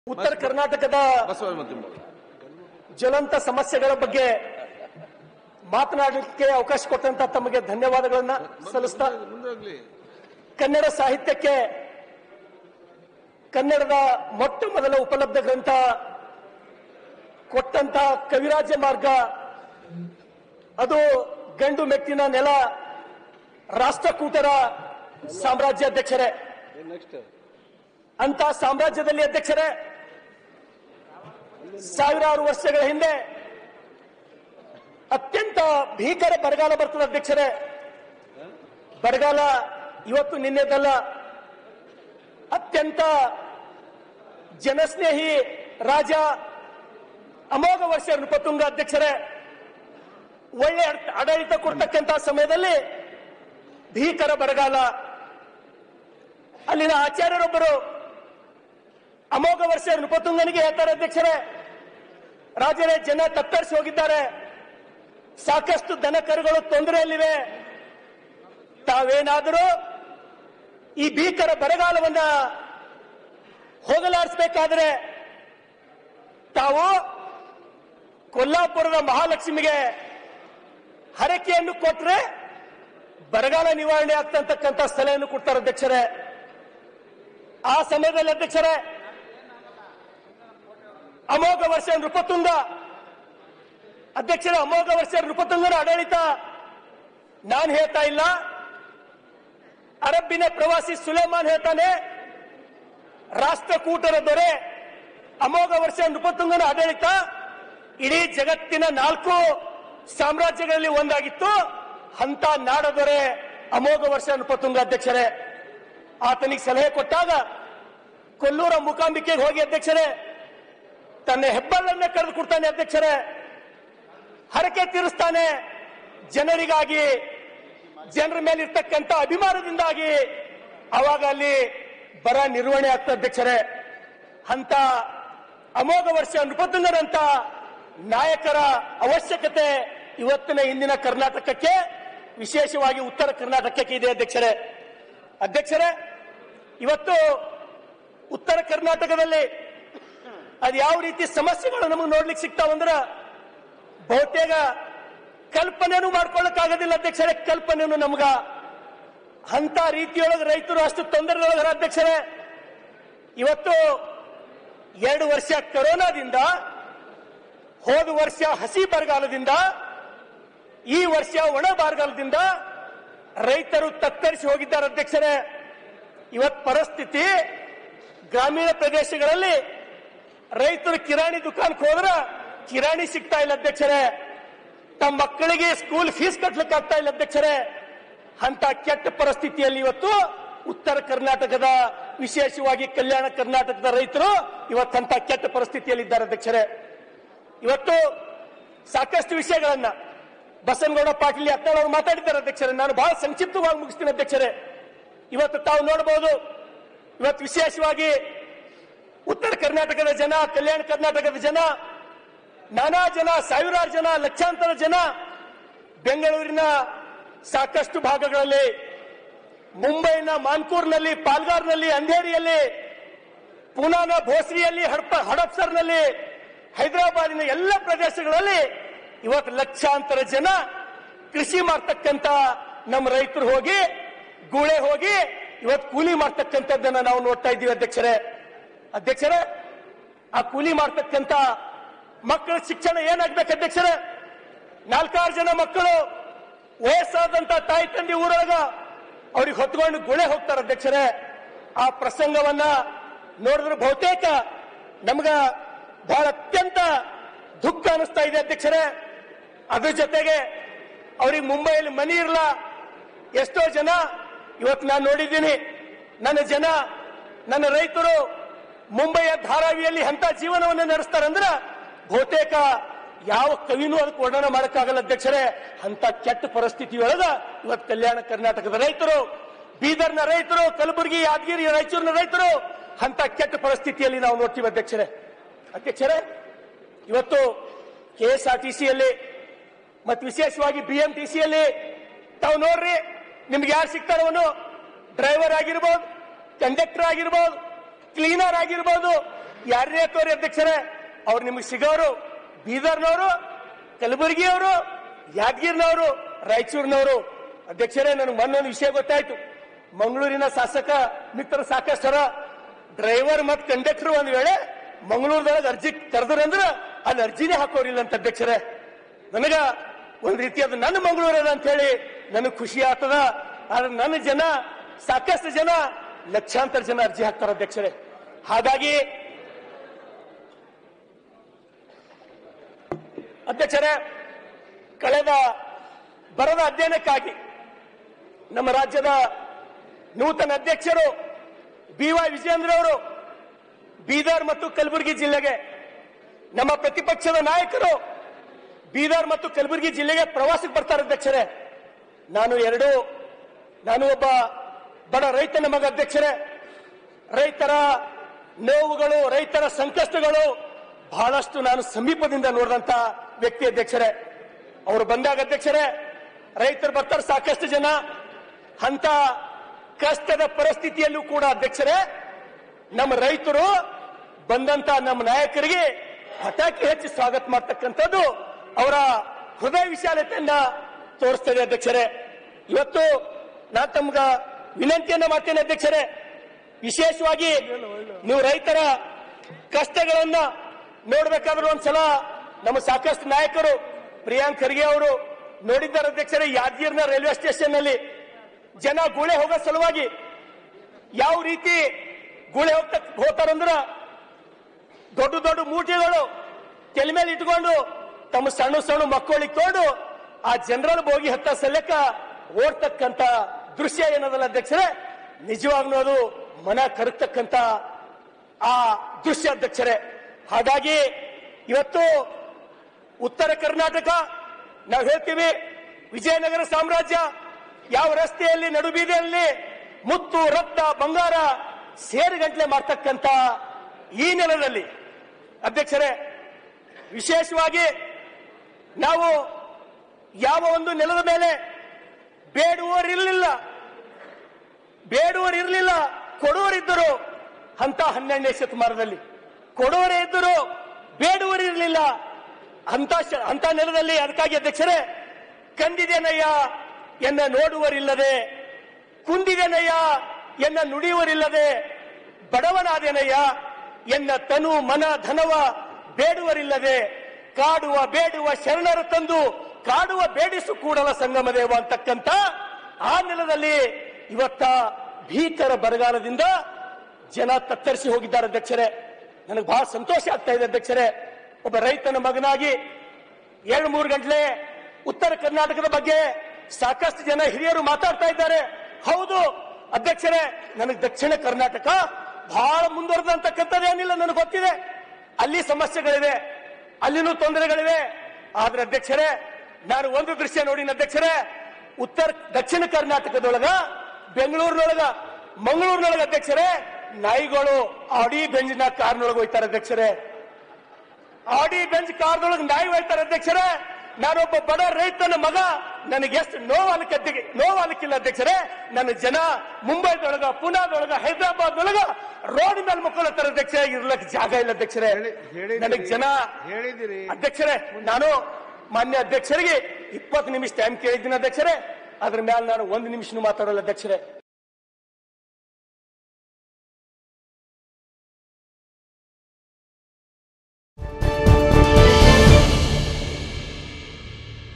ಉತ್ತರ ಕರ್ನಾಟಕದ ಬಸವರಾಜ ತಿಮ್ಮಪ್ಪ ಜ್ವಲಂತ ಸಮಸ್ಯೆಗಳ ಬಗ್ಗೆ ಮಾತನಾಡಲಿಕ್ಕೆ ಅವಕಾಶ ಕೊಟ್ಟಂತ ತಮಗೆ ಧನ್ಯವಾದಗಳನ್ನ ಸಲ್ಲಿಸ್ತಾ ಮುಂದಾಗ್ಲಿ ಕನ್ನಡ ಸಾಹಿತ್ಯಕ್ಕೆ ಕನ್ನಡದ ಮೊಟ್ಟ ಮೊದಲ ಉಪಲಬ್ಧ ಗ್ರಂಥ ಕೊಟ್ಟಂತ ಕವಿರಾಜ ಮಾರ್ಗ ಅದು ಗಂಡು ಮೆಟ್ಟಿನ ನೆಲ ರಾಷ್ಟ್ರಕೂಟರ ಸಾಮ್ರಾಜ್ಯಾಧ್ಯಕ್ಷರೇ ನೆಕ್ಸ್ಟ್ ಅಂತ ಸಾಮ್ರಾಜ್ಯದಲ್ಲಿ ಅಧ್ಯಕ್ಷರೇ ಸಾವಿರಾರು ವರ್ಷಗಳ ಹಿಂದೆ ಅತ್ಯಂತ ಭೀಕರ ಬರಗಾಲ ಬರ್ತದೆ ಅಧ್ಯಕ್ಷರೇ ಬರಗಾಲ ಇವತ್ತು ನಿನ್ನೆದಲ್ಲ ಅತ್ಯಂತ ಜನಸ್ನೇಹಿ ರಾಜ ಅಮೋಘ ವರ್ಷ ನೃಪತುಂಗ ಅಧ್ಯಕ್ಷರೇ ಒಳ್ಳೆ ಅಡ್- ಆಡಳಿತ ಕೊಡ್ತಕ್ಕಂತ ಸಮಯದಲ್ಲಿ ಭೀಕರ ಬರಗಾಲ ಅಲ್ಲಿನ ಆಚಾರ್ಯರೊಬ್ಬರು ಅಮೋಘ ವರ್ಷ ನೃಪತುಂಗನಿಗೆ ಹೇಳ್ತಾರೆ ಅಧ್ಯಕ್ಷರೇ ರಾಜರೇ ಜನ ತತ್ತರಿಸಿ ಹೋಗಿದ್ದಾರೆ ಸಾಕಷ್ಟು ದನ ಕರುಗಳು ತೊಂದರೆಯಲ್ಲಿವೆ ತಾವೇನಾದರೂ ಈ ಭೀಕರ ಬರಗಾಲವನ್ನ ಹೋಗಲಾಡಿಸಬೇಕಾದ್ರೆ ತಾವು ಕೊಲ್ಲಾಪುರದ ಮಹಾಲಕ್ಷ್ಮಿಗೆ ಹರಕೆಯನ್ನು ಕೊಟ್ರೆ ಬರಗಾಲ ನಿವಾರಣೆ ಆಗ್ತಕ್ಕಂಥ ಸಲಹೆಯನ್ನು ಕೊಡ್ತಾರೆ ಅಧ್ಯಕ್ಷರೇ ಆ ಸಮಯದಲ್ಲಿ ಅಧ್ಯಕ್ಷರೇ ಅಮೋಘ ವರ್ಷ ನೃಪತುಂಗ ಅಧ್ಯಕ್ಷರ ಅಮೋಘ ವರ್ಷ ನೃಪತುಂಗನ ಆಡಳಿತ ನಾನು ಹೇಳ್ತಾ ಇಲ್ಲ ಅರಬ್ಬಿನ ಪ್ರವಾಸಿ ಸುಲೇಮಾನ್ ಹೇಳ್ತಾನೆ ರಾಷ್ಟ್ರಕೂಟರ ದೊರೆ ಅಮೋಘ ವರ್ಷ ನೃಪತುಂಗನ ಆಡಳಿತ ಇಡೀ ಜಗತ್ತಿನ ನಾಲ್ಕು ಸಾಮ್ರಾಜ್ಯಗಳಲ್ಲಿ ಒಂದಾಗಿತ್ತು ಅಂತ ನಾಡದೊರೆ ಅಮೋಘ ವರ್ಷ ನೃಪತುಂಗ ಅಧ್ಯಕ್ಷರೇ ಆತನಿಗೆ ಸಲಹೆ ಕೊಟ್ಟಾಗ ಕೊಲ್ಲೂರ ಮುಕಾಂಬಿಕೆಗೆ ಹೋಗಿ ಅಧ್ಯಕ್ಷರೇ ತನ್ನ ಹೆಬ್ಬಳ್ಳನ್ನೇ ಕರೆದು ಕೊಡ್ತಾನೆ ಅಧ್ಯಕ್ಷರೇ ಹರಕೆ ತೀರಿಸ್ತಾನೆ ಜನರಿಗಾಗಿ ಜನರ ಮೇಲೆ ಇರ್ತಕ್ಕಂಥ ಅಭಿಮಾನದಿಂದಾಗಿ ಅವಾಗ ಅಲ್ಲಿ ಬರ ನಿರ್ವಹಣೆ ಆಗ್ತದೆ ಅಧ್ಯಕ್ಷರೇ ಅಂತ ಅಮೋಘ ವರ್ಷ ನೃಪತುಂಗರಂತ ನಾಯಕರ ಅವಶ್ಯಕತೆ ಇವತ್ತಿನ ಇಂದಿನ ಕರ್ನಾಟಕಕ್ಕೆ ವಿಶೇಷವಾಗಿ ಉತ್ತರ ಕರ್ನಾಟಕಕ್ಕೆ ಇದೆ ಅಧ್ಯಕ್ಷರೇ ಅಧ್ಯಕ್ಷರೇ ಇವತ್ತು ಉತ್ತರ ಕರ್ನಾಟಕದಲ್ಲಿ ಅದು ಯಾವ ರೀತಿ ಸಮಸ್ಯೆಗಳು ನಮಗೆ ನೋಡ್ಲಿಕ್ಕೆ ಸಿಗ್ತಾವಂದ್ರ ಬಹುತೇಕ ಕಲ್ಪನೆನೂ ಮಾಡ್ಕೊಳ್ಳಕ್ಕಾಗೋದಿಲ್ಲ ಅಧ್ಯಕ್ಷರೇ ಕಲ್ಪನೆನೂ ನಮ್ಗ ಅಂತ ರೀತಿಯೊಳಗೆ ರೈತರು ಅಷ್ಟು ತೊಂದರೆಯೊಳಗರ ಅಧ್ಯಕ್ಷರೇ ಇವತ್ತು ಎರಡು ವರ್ಷ ಕರೋನಾದಿಂದ ಹೋದ ವರ್ಷ ಹಸಿ ಬರಗಾಲದಿಂದ ಈ ವರ್ಷ ಒಣ ಬರಗಾಲದಿಂದ ರೈತರು ತತ್ತರಿಸಿ ಹೋಗಿದ್ದಾರೆ ಅಧ್ಯಕ್ಷರೇ ಇವತ್ ಪರಿಸ್ಥಿತಿ ಗ್ರಾಮೀಣ ಪ್ರದೇಶಗಳಲ್ಲಿ ರೈತರು ಕಿರಾಣಿ ದುಕಾನ್ಗೆ ಹೋದ್ರ ಕಿರಾಣಿ ಸಿಗ್ತಾ ಇಲ್ಲ ಅಧ್ಯಕ್ಷರೇ ತಮ್ಮ ಮಕ್ಕಳಿಗೆ ಸ್ಕೂಲ್ ಫೀಸ್ ಕಟ್ಲಿಕ್ಕೆ ಆಗ್ತಾ ಇಲ್ಲ ಅಧ್ಯಕ್ಷರೇ ಅಂತ ಕೆಟ್ಟ ಪರಿಸ್ಥಿತಿಯಲ್ಲಿ ಇವತ್ತು ಉತ್ತರ ಕರ್ನಾಟಕದ ವಿಶೇಷವಾಗಿ ಕಲ್ಯಾಣ ಕರ್ನಾಟಕದ ರೈತರು ಇವತ್ತಂತ ಕೆಟ್ಟ ಪರಿಸ್ಥಿತಿಯಲ್ಲಿದ್ದಾರೆ ಅಧ್ಯಕ್ಷರೇ ಇವತ್ತು ಸಾಕಷ್ಟು ವಿಷಯಗಳನ್ನ ಬಸನಗೌಡ ಪಾಟೀಲ್ ಯತ್ನಾಳ್ ಅವರು ಮಾತಾಡಿದ್ದಾರೆ ಅಧ್ಯಕ್ಷರೇ ನಾನು ಬಹಳ ಸಂಕ್ಷಿಪ್ತವಾಗಿ ಮುಗಿಸ್ತೀನಿ ಅಧ್ಯಕ್ಷರೇ ಇವತ್ತು ತಾವು ನೋಡಬಹುದು ಇವತ್ತು ವಿಶೇಷವಾಗಿ ಉತ್ತರ ಕರ್ನಾಟಕದ ಜನ ಕಲ್ಯಾಣ ಕರ್ನಾಟಕದ ಜನ ನಾನಾ ಜನ ಸಾವಿರಾರು ಜನ ಲಕ್ಷಾಂತರ ಜನ ಬೆಂಗಳೂರಿನ ಸಾಕಷ್ಟು ಭಾಗಗಳಲ್ಲಿ ಮುಂಬೈನ ಮಾನ್ಕೂರ್ನಲ್ಲಿ ಪಾಲ್ಗಾರ್ನಲ್ಲಿ ಅಂಧೇರಿಯಲ್ಲಿ ಪೂನಾನ ಭೋಸ್ರಿಯಲ್ಲಿ ಹಡಪ ಹಡಪ್ಸರ್ನಲ್ಲಿ ಹೈದರಾಬಾದಿನ ಎಲ್ಲ ಪ್ರದೇಶಗಳಲ್ಲಿ ಇವತ್ತು ಲಕ್ಷಾಂತರ ಜನ ಕೃಷಿ ಮಾಡ್ತಕ್ಕಂತ ನಮ್ಮ ರೈತರು ಹೋಗಿ ಗೂಳೆ ಹೋಗಿ ಇವತ್ತು ಕೂಲಿ ಮಾಡ್ತಕ್ಕಂಥದ್ದನ್ನ ನಾವು ನೋಡ್ತಾ ಇದ್ದೀವಿ ಅಧ್ಯಕ್ಷರೇ ಅಧ್ಯಕ್ಷರೇ ಆ ಕೂಲಿ ಮಾಡ್ತಕ್ಕಂತ ಮಕ್ಕಳ ಶಿಕ್ಷಣ ಏನಾಗ್ಬೇಕು ಅಧ್ಯಕ್ಷರೇ ನಾಲ್ಕಾರು ಜನ ಮಕ್ಕಳು ವಯಸ್ಸಾದಂತ ತಾಯಿ ತಂದೆ ಊರೊಳಗ ಅವ್ರಿಗೆ ಹೊತ್ಕೊಂಡು ಗುಳೆ ಹೋಗ್ತಾರೆ ಅಧ್ಯಕ್ಷರೇ ಆ ಪ್ರಸಂಗವನ್ನ ನೋಡಿದ್ರೆ ಬಹುತೇಕ ನಮ್ಗ ಬಹಳ ಅತ್ಯಂತ ದುಃಖ ಅನಿಸ್ತಾ ಇದೆ ಅಧ್ಯಕ್ಷರೇ ಅದ್ರ ಜೊತೆಗೆ ಅವ್ರಿಗೆ ಮುಂಬೈಯಲ್ಲಿ ಮನಿ ಇರಲ್ಲ ಎಷ್ಟೋ ಜನ ಇವತ್ತು ನಾನು ನೋಡಿದ್ದೀನಿ ನನ್ನ ಜನ ನನ್ನ ರೈತರು ಮುಂಬೈಯ ಧಾರಾವಿಯಲ್ಲಿ ಅಂತ ಜೀವನವನ್ನು ನಡೆಸ್ತಾರಂದ್ರ ಬಹುತೇಕ ಯಾವ ಕವಿನೂ ಅದಕ್ಕೆ ವರ್ಣನೆ ಮಾಡಕ್ಕಾಗಲ್ಲ ಅಧ್ಯಕ್ಷರೇ ಅಂತ ಕೆಟ್ಟ ಪರಿಸ್ಥಿತಿಯೊಳಗ ಇವತ್ತು ಕಲ್ಯಾಣ ಕರ್ನಾಟಕದ ರೈತರು ಬೀದರ್ನ ರೈತರು ಕಲಬುರಗಿ ಯಾದಗಿರಿ ರಾಯಚೂರಿನ ರೈತರು ಅಂತ ಕೆಟ್ಟ ಪರಿಸ್ಥಿತಿಯಲ್ಲಿ ನಾವು ನೋಡ್ತೀವಿ ಅಧ್ಯಕ್ಷರೇ ಅಧ್ಯಕ್ಷರೇ ಇವತ್ತು ಕೆ ಎಸ್ ಆರ್ ಟಿ ಸಿಯಲ್ಲಿ ಮತ್ತು ವಿಶೇಷವಾಗಿ ಬಿ ಎಂ ಟಿ ಸಿಯಲ್ಲಿ ತಾವು ನೋಡ್ರಿ ನಿಮ್ಗೆ ಯಾರು ಸಿಗ್ತಾರವನು ಡ್ರೈವರ್ ಆಗಿರ್ಬೋದು ಕಂಡಕ್ಟರ್ ಆಗಿರ್ಬೋದು ಕ್ಲೀನರ್ ಆಗಿರ್ಬೋದು ಯಾರೇ ತೋರಿ ಅಧ್ಯಕ್ಷರೇ ಅವ್ರು ನಿಮಗೆ ಸಿಗೋರು ಬೀದರ್ನವರು ಕಲಬುರಗಿಯವರು ಯಾದಗಿರಿನವರು ರಾಯಚೂರಿನವರು ಅಧ್ಯಕ್ಷರೇ ನನಗೆ ಮೊನ್ನೊಂದು ವಿಷಯ ಗೊತ್ತಾಯ್ತು ಮಂಗಳೂರಿನ ಶಾಸಕ ಮಿತ್ರ ಸಾಕಷ್ಟರ ಡ್ರೈವರ್ ಮತ್ತು ಕಂಡಕ್ಟರ್ ಒಂದ್ ವೇಳೆ ಮಂಗಳೂರದೊಳಗೆ ಅರ್ಜಿ ಕರೆದ್ರಂದ್ರ ಅಲ್ಲಿ ಅರ್ಜಿನೇ ಹಾಕೋರಿಲ್ಲ ಅಂತ ಅಧ್ಯಕ್ಷರೇ ನನಗ ಒಂದ್ ರೀತಿ ಅದು ನನ್ನ ಮಂಗಳೂರು ಅದ ಅಂತ ಹೇಳಿ ನನಗೆ ಖುಷಿ ಆಗ್ತದ ಆದ್ರೆ ನನ್ನ ಜನ ಸಾಕಷ್ಟು ಜನ ಲಕ್ಷಾಂತರ ಜನ ಅರ್ಜಿ ಹಾಕ್ತಾರ ಅಧ್ಯಕ್ಷರೇ ಹಾಗಾಗಿ ಅಧ್ಯಕ್ಷರೇ ಕಳೆದ ಬರದ ಅಧ್ಯಯನಕ್ಕಾಗಿ ನಮ್ಮ ರಾಜ್ಯದ ನೂತನ ಅಧ್ಯಕ್ಷರು ಬಿ ವೈ ವಿಜೇಂದ್ರ ಅವರು ಬೀದರ್ ಮತ್ತು ಕಲಬುರಗಿ ಜಿಲ್ಲೆಗೆ ನಮ್ಮ ಪ್ರತಿಪಕ್ಷದ ನಾಯಕರು ಬೀದರ್ ಮತ್ತು ಕಲಬುರಗಿ ಜಿಲ್ಲೆಗೆ ಪ್ರವಾಸಕ್ಕೆ ಬರ್ತಾರೆ ಅಧ್ಯಕ್ಷರೇ ನಾನು ಎರಡು ನಾನು ಒಬ್ಬ ಬಡ ರೈತನ ಮಗ ಅಧ್ಯಕ್ಷರೇ ರೈತರ ನೋವುಗಳು ರೈತರ ಸಂಕಷ್ಟಗಳು ಬಹಳಷ್ಟು ನಾನು ಸಮೀಪದಿಂದ ನೋಡಿದಂತ ವ್ಯಕ್ತಿ ಅಧ್ಯಕ್ಷರೇ ಅವರು ಬಂದಾಗ ಅಧ್ಯಕ್ಷರೇ ರೈತರು ಬರ್ತಾರೆ ಸಾಕಷ್ಟು ಜನ ಅಂತ ಕಷ್ಟದ ಪರಿಸ್ಥಿತಿಯಲ್ಲೂ ಕೂಡ ಅಧ್ಯಕ್ಷರೇ ನಮ್ಮ ರೈತರು ಬಂದಂತ ನಮ್ಮ ನಾಯಕರಿಗೆ ಪಟಾಕಿ ಹಚ್ಚಿ ಸ್ವಾಗತ ಮಾಡ್ತಕ್ಕಂಥದ್ದು ಅವರ ಹೃದಯ ವಿಶಾಲತೆಯನ್ನ ತೋರಿಸ್ತದೆ ಅಧ್ಯಕ್ಷರೇ ಇವತ್ತು ನಾನು ತಮ್ಗ ವಿನಂತಿಯನ್ನ ಮಾಡ್ತೇನೆ ಅಧ್ಯಕ್ಷರೇ ವಿಶೇಷವಾಗಿ ನೀವು ರೈತರ ಕಷ್ಟಗಳನ್ನ ನೋಡ್ಬೇಕಾದ್ರೆ ಒಂದ್ಸಲ ನಮ್ಮ ಸಾಕಷ್ಟು ನಾಯಕರು ಪ್ರಿಯಾಂಕ್ ಖರ್ಗೆ ಅವರು ನೋಡಿದ್ದಾರೆ ಅಧ್ಯಕ್ಷರೇ ಯಾದಗಿರಿನ ರೈಲ್ವೆ ಸ್ಟೇಷನ್ ನಲ್ಲಿ ಜನ ಗುಳೆ ಹೋಗೋ ಸಲುವಾಗಿ ಯಾವ ರೀತಿ ಗುಳೆ ಹೋಗ್ತಾ ಹೋಗ್ತಾರಂದ್ರ ದೊಡ್ಡ ದೊಡ್ಡ ಮೂಟೆಗಳು ತಲೆ ಮೇಲೆ ಇಟ್ಕೊಂಡು ತಮ್ಮ ಸಣ್ಣ ಸಣ್ಣ ಮಕ್ಕಳಿಗೆ ತೊಗೊಂಡು ಆ ಜನರಲ್ ಬೋಗಿ ಹತ್ತ ಸಲಕ್ಕ ಓಡ್ತಕ್ಕಂತ ದೃಶ್ಯ ಏನದಲ್ಲ ಅಧ್ಯಕ್ಷರೇ ನಿಜವಾಗ್ಲೂ ಅದು ಮನ ಕರಗ್ತಕ್ಕಂತ ಆ ದೃಶ್ಯ ಅಧ್ಯಕ್ಷರೇ ಹಾಗಾಗಿ ಇವತ್ತು ಉತ್ತರ ಕರ್ನಾಟಕ ನಾವು ಹೇಳ್ತೀವಿ ವಿಜಯನಗರ ಸಾಮ್ರಾಜ್ಯ ಯಾವ ರಸ್ತೆಯಲ್ಲಿ ನಡುಬೀದಿಯಲ್ಲಿ ಮುತ್ತು ರಕ್ತ ಬಂಗಾರ ಸೇರುಗಂಟ್ಲೆ ಮಾಡ್ತಕ್ಕಂತ ಈ ನೆಲದಲ್ಲಿ ಅಧ್ಯಕ್ಷರೇ ವಿಶೇಷವಾಗಿ ನಾವು ಯಾವ ಒಂದು ನೆಲದ ಮೇಲೆ ಬೇಡುವವರಿರಲಿಲ್ಲ ಬೇಡುವರಿರಲಿಲ್ಲ ಕೊಡುವರಿದ್ದರು ಅಂತ ಹನ್ನೆರಡನೇ ಶತಮಾನದಲ್ಲಿ ಕೊಡುವರೇ ಇದ್ದರು ಬೇಡುವರಿರಲಿಲ್ಲ ಅಂತ ಶ- ಅಂತ ನೆಲದಲ್ಲಿ ಅದಕ್ಕಾಗಿ ಅಧ್ಯಕ್ಷರೇ ಕಂದಿದೇನಯ್ಯ ಎನ್ನ ನೋಡುವರಿಲ್ಲದೆ ಕುಂದಿದೇನಯ್ಯ ಎನ್ನ ನುಡಿಯುವರಿಲ್ಲದೆ ಬಡವನಾದೇನಯ್ಯ ಎನ್ನ ತನು ಮನ ಧನವ ಬೇಡುವರಿಲ್ಲದೆ ಕಾಡುವ ಬೇಡುವ ಶರಣರ ತಂದು ಕಾಡುವ ಬೇಡಿಸು ಕೂಡಲ ಸಂಗಮ ದೇವ ಅಂತಕ್ಕಂಥ ಆ ನೆಲದಲ್ಲಿ ಇವತ್ತ ಭೀಕರ ಬರಗಾಲದಿಂದ ಜನ ತತ್ತರಿಸಿ ಹೋಗಿದ್ದಾರೆ ಅಧ್ಯಕ್ಷರೇ ನನಗೆ ಬಹಳ ಸಂತೋಷ ಆಗ್ತಾ ಇದೆ ಅಧ್ಯಕ್ಷರೇ ಒಬ್ಬ ರೈತನ ಮಗನಾಗಿ ಎರಡು ಮೂರು ಗಂಟಲೆ ಉತ್ತರ ಕರ್ನಾಟಕದ ಬಗ್ಗೆ ಸಾಕಷ್ಟು ಜನ ಹಿರಿಯರು ಮಾತಾಡ್ತಾ ಇದ್ದಾರೆ ಹೌದು ಅಧ್ಯಕ್ಷರೇ ನನಗೆ ದಕ್ಷಿಣ ಕರ್ನಾಟಕ ಬಹಳ ಮುಂದುವರೆದಂತಕ್ಕಂಥದ್ದೇನಿಲ್ಲ ನನಗೆ ಗೊತ್ತಿದೆ ಅಲ್ಲಿ ಸಮಸ್ಯೆಗಳಿವೆ ಅಲ್ಲಿನೂ ತೊಂದರೆಗಳಿವೆ ಆದ್ರೆ ಅಧ್ಯಕ್ಷರೇ ನಾನು ಒಂದು ದೃಶ್ಯ ನೋಡಿನ ಅಧ್ಯಕ್ಷರೇ ಉತ್ತರ ದಕ್ಷಿಣ ಕರ್ನಾಟಕದೊಳಗ ಬೆಂಗಳೂರಿನೊಳಗ ಮಂಗಳೂರಿನೊಳಗ ಅಧ್ಯಕ್ಷರೇ ನಾಯಿಗಳು ಆಡಿ ಬೆಂಜಿನ ಕಾರ್ನೊಳಗೆ ಹೋಯ್ತಾರೆ ಅಧ್ಯಕ್ಷರೇ ಆಡಿ ಬೆಂಚ್ ಕಾರ್ದೊಳಗೆ ನಾಯಿ ಹೋಯ್ತಾರೆ ಅಧ್ಯಕ್ಷರೇ ನಾನೊಬ್ಬ ಬಡ ರೈತನ ಮಗ ನನಗೆ ಎಷ್ಟು ನೋವಾಲಕ್ಕೆ ನೋವಾಲಕ್ಕಿಲ್ಲ ಅಧ್ಯಕ್ಷರೇ ನನ್ನ ಜನ ಮುಂಬೈದೊಳಗ ಪುನಾದೊಳಗ ಹೈದರಾಬಾದ್ನೊಳಗ ರೋಡ್ ಮೇಲೆ ಮಕ್ಕಳತ್ತಾರೆ ಅಧ್ಯಕ್ಷ ಇರ್ಲಕ್ ಜಾಗ ಇಲ್ಲ ಅಧ್ಯಕ್ಷರೇ ಹೇಳಿ- ಹೇಳಿದಿರಿ. ನನಗೆ ಜನ ಹೇಳಿದಿರಿ ಅಧ್ಯಕ್ಷರೇ ನಾನು ಮಾನ್ಯ ಅಧ್ಯಕ್ಷರಿಗೆ ಇಪ್ಪತ್ತು ನಿಮಿಷ ಟೈಮ್ ಕೇಳಿದ್ದೀನಿ ಅಧ್ಯಕ್ಷರೇ ಅದ್ರ ಮೇಲೆ ನಾನು ಒಂದು ನಿಮಿಷನೂ ಮಾತಾಡಲ್ಲ ಅಧ್ಯಕ್ಷರೇ